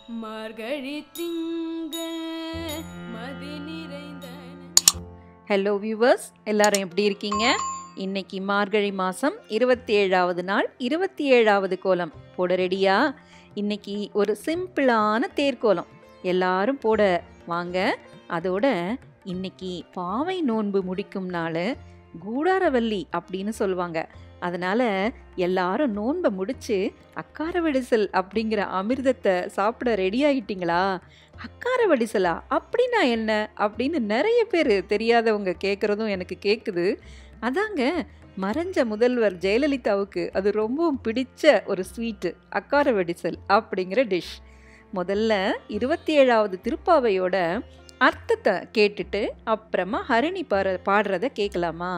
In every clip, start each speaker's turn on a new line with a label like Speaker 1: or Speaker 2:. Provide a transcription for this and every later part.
Speaker 1: மார்கழி திங்கள் மதி நிறைந்தன
Speaker 2: hello viewers எல்லாரும் எப்படி இருக்கீங்க இன்னைக்கு மார்கழி மாதம் இருபத்தி ஏழாவது நாள் இருபத்தி ஏழாவது கோலம் போட ரெடியா இன்னைக்கு ஒரு சிம்பிளான தேர்கோலம் எல்லாரும் போட வாங்க அதோட இன்னைக்கு பாவை நோன்பு முடிக்கும் நாள் கூடாரவல்லி அப்படின்னு சொல்லுவாங்க அதனால எல்லாரும் நோன்பை முடிச்சு அக்கார வடிசல் அப்படிங்கிற அமிர்தத்தை சாப்பிட ரெடி ஆகிட்டீங்களா அக்கார வடிசலா அப்படின்னா என்ன அப்படின்னு நிறைய பேர் தெரியாதவங்க கேட்குறதும் எனக்கு கேட்குது அதாங்க மறைஞ்ச முதல்வர் ஜெயலலிதாவுக்கு அது ரொம்பவும் பிடிச்ச ஒரு ஸ்வீட்டு அக்கார வடிசல் அப்படிங்கிற டிஷ் முதல்ல இருபத்தி ஏழாவது திருப்பாவையோட அர்த்தத்தை கேட்டுட்டு அப்புறமா ஹரிணி பாட பாடுறத கேட்கலாமா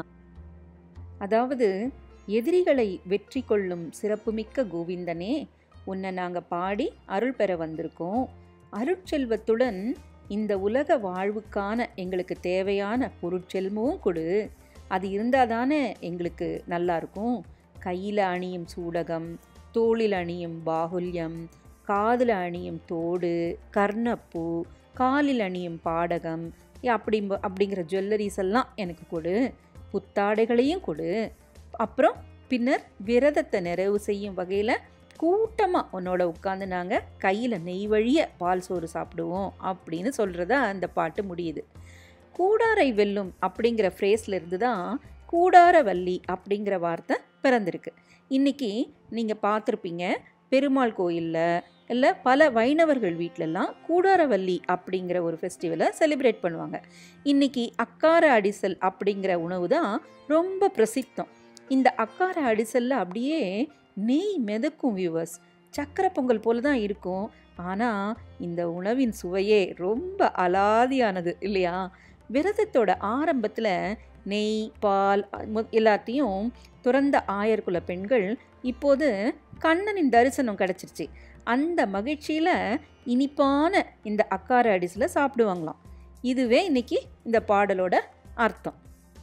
Speaker 2: அதாவது எதிரிகளை வெற்றி கொள்ளும் சிறப்புமிக்க கோவிந்தனே உன்னை நாங்கள் பாடி அருள் பெற வந்திருக்கோம் அருட்செல்வத்துடன் இந்த உலக வாழ்வுக்கான எங்களுக்கு தேவையான பொருட்செல்வமும் கொடு அது இருந்தால் தானே எங்களுக்கு நல்லா இருக்கும் கையில் அணியும் சூடகம் தோளில் அணியும் பாகுல்யம் காதில் அணியும் தோடு கர்ணப்பூ காலில் அணியும் பாடகம் அப்படி அப்படிங்கிற ஜுவல்லரிஸ் எல்லாம் எனக்கு கொடு புத்தாடைகளையும் கொடு அப்புறம் பின்னர் விரதத்தை நிறைவு செய்யும் வகையில் கூட்டமாக உன்னோட உட்காந்து நாங்கள் கையில் நெய் வழிய பால் சோறு சாப்பிடுவோம் அப்படின்னு சொல்கிறத அந்த பாட்டு முடியுது கூடாரை வெல்லும் அப்படிங்கிற ஃப்ரேஸில் இருந்து தான் கூடாரவல்லி அப்படிங்கிற வார்த்தை பிறந்திருக்கு இன்றைக்கி நீங்கள் பார்த்துருப்பீங்க பெருமாள் கோயிலில் இல்லை பல வைணவர்கள் வீட்டிலலாம் கூடாரவல்லி அப்படிங்கிற ஒரு ஃபெஸ்டிவலை செலிப்ரேட் பண்ணுவாங்க இன்றைக்கி அக்கார அடிசல் அப்படிங்கிற உணவு தான் ரொம்ப பிரசித்தம் இந்த அக்கார அடிசல்ல அப்படியே நெய் மிதக்கும் வியூவர்ஸ் சக்கரை பொங்கல் போல தான் இருக்கும் ஆனால் இந்த உணவின் சுவையே ரொம்ப அலாதியானது இல்லையா விரதத்தோட ஆரம்பத்தில் நெய் பால் மு- எல்லாத்தையும் துறந்த ஆயர்குல பெண்கள் இப்போது கண்ணனின் தரிசனம் கிடச்சிருச்சு அந்த மகிழ்ச்சியில் இனிப்பான இந்த அக்கார அடிசில் சாப்பிடுவாங்களாம் இதுவே இன்னைக்கு இந்த பாடலோட அர்த்தம்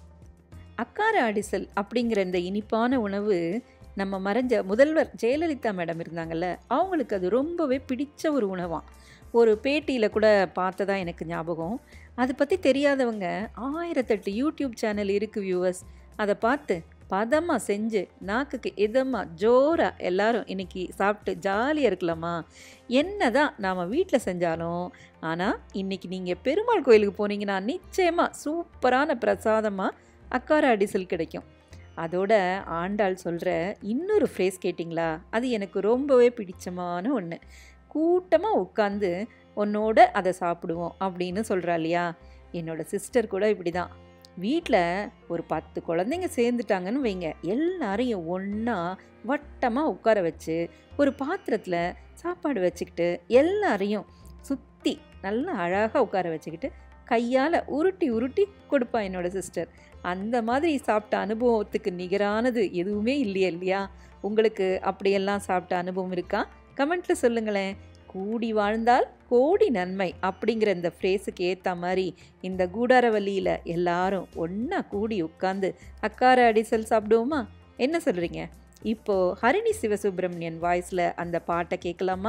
Speaker 2: அக்கார அடிசல் அப்படிங்கிற இந்த இனிப்பான உணவு நம்ம மறைஞ்ச முதல்வர் ஜெயலலிதா மேடம் இருந்தாங்கல்ல அவங்களுக்கு அது ரொம்பவே பிடிச்ச ஒரு உணவாம் ஒரு பேட்டியில் கூட பார்த்ததா எனக்கு ஞாபகம் அதை பற்றி தெரியாதவங்க ஆயிரத்தெட்டு யூடியூப் சேனல் இருக்குது வியூவர்ஸ் அதை பார்த்து பதமாக செஞ்சு நாக்குக்கு இதமாக ஜோராக எல்லாரும் இன்னைக்கு சாப்பிட்டு ஜாலியாக இருக்கலாமா என்ன தான் நாம் வீட்டில் செஞ்சாலும் ஆனால் இன்னைக்கு நீங்கள் பெருமாள் கோயிலுக்கு போனீங்கன்னா நிச்சயமாக சூப்பரான பிரசாதமாக அக்கார அடிசல் கிடைக்கும் அதோட ஆண்டாள் சொல்கிற இன்னொரு ஃப்ரேஸ் கேட்டிங்களா அது எனக்கு ரொம்பவே பிடிச்சமான ஒன்று கூட்டமாக உட்காந்து உன்னோட அதை சாப்பிடுவோம் அப்படின்னு சொல்கிறா இல்லையா என்னோட சிஸ்டர் கூட இப்படி தான் வீட்டில் ஒரு பத்து குழந்தைங்க சேர்ந்துட்டாங்கன்னு வைங்க எல்லாரையும் ஒன்றா வட்டமாக உட்கார வச்சு ஒரு பாத்திரத்தில் சாப்பாடு வச்சுக்கிட்டு எல்லாரையும் சுற்றி நல்லா அழகாக உட்கார வச்சுக்கிட்டு கையால் உருட்டி உருட்டி கொடுப்பா என்னோட சிஸ்டர் அந்த மாதிரி சாப்பிட்ட அனுபவத்துக்கு நிகரானது எதுவுமே இல்லையா இல்லையா உங்களுக்கு அப்படியெல்லாம் சாப்பிட்ட அனுபவம் இருக்கா கமெண்ட்டில் சொல்லுங்களேன் கூடி வாழ்ந்தால் கோடி நன்மை அப்படிங்கிற இந்த ஃப்ரேஸுக்கு ஏற்ற மாதிரி இந்த கூடாரவல்லியில் எல்லாரும் ஒன்றா கூடி உட்காந்து அக்கார அடிசல் சாப்பிடுவோமா என்ன சொல்கிறீங்க இப்போது ஹரிணி சிவசுப்பிரமணியன் வாய்ஸில் அந்த பாட்டை கேட்கலாமா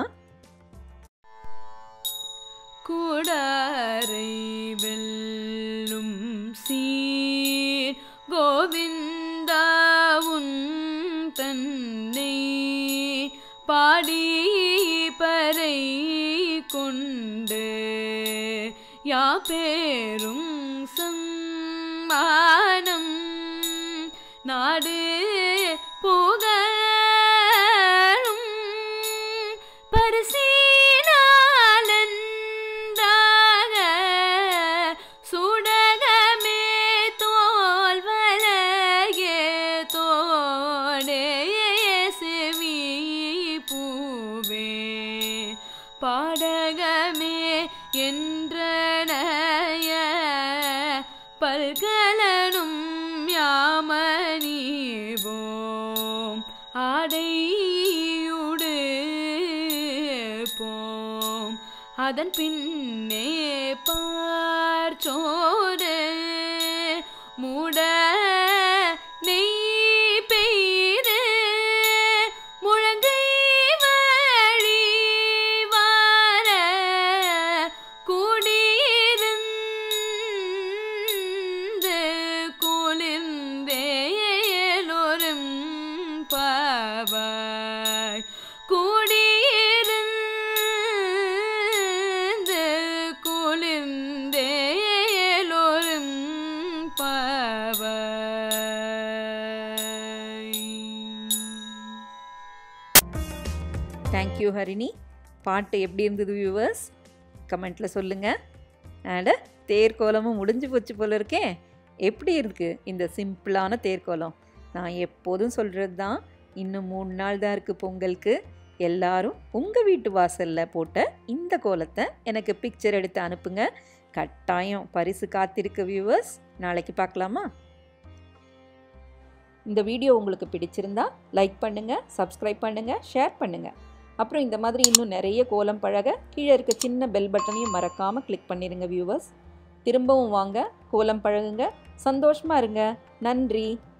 Speaker 1: கூடாரை வெல்லும் சீர் கோவிந்தாவுன் தன்னை பாடி பறை கொண்டு யாப்பேரும் சம்மானம் நாடு புகழும் பரிசீனாலன்றாக சுடகமே தோல்வலையே தோடே செவி பூவே பாடகமே என்றனைய பல்கலனும் யாமணிவோம் ஆடையுடு போம் அதன் பின்னே பார்ச்சோடு மூட நெய் பெய்து முழங்கை வழி வார
Speaker 2: தேங்க்யூ ஹரிணி பாட்டு எப்படி இருந்தது வியூவர்ஸ் கமெண்ட்டில் சொல்லுங்கள் அட தேர்கோலமும் முடிஞ்சு போச்சு போல இருக்கே எப்படி இருக்குது இந்த சிம்பிளான தேர்கோலம் நான் எப்போதும் சொல்கிறது தான் இன்னும் மூணு நாள் தான் இருக்குது பொங்கலுக்கு எல்லாரும் உங்கள் வீட்டு வாசலில் போட்ட இந்த கோலத்தை எனக்கு பிக்சர் எடுத்து அனுப்புங்க கட்டாயம் பரிசு காத்திருக்கு வியூவர்ஸ் நாளைக்கு பார்க்கலாமா இந்த வீடியோ உங்களுக்கு பிடிச்சிருந்தா லைக் பண்ணுங்கள் சப்ஸ்கிரைப் பண்ணுங்கள் ஷேர் பண்ணுங்கள் அப்புறம் இந்த மாதிரி இன்னும் நிறைய கோலம் பழக கீழே இருக்க சின்ன பெல் பட்டனையும் மறக்காமல் கிளிக் பண்ணிடுங்க வியூவர்ஸ் திரும்பவும் வாங்க கோலம் பழகுங்க சந்தோஷமாக இருங்க நன்றி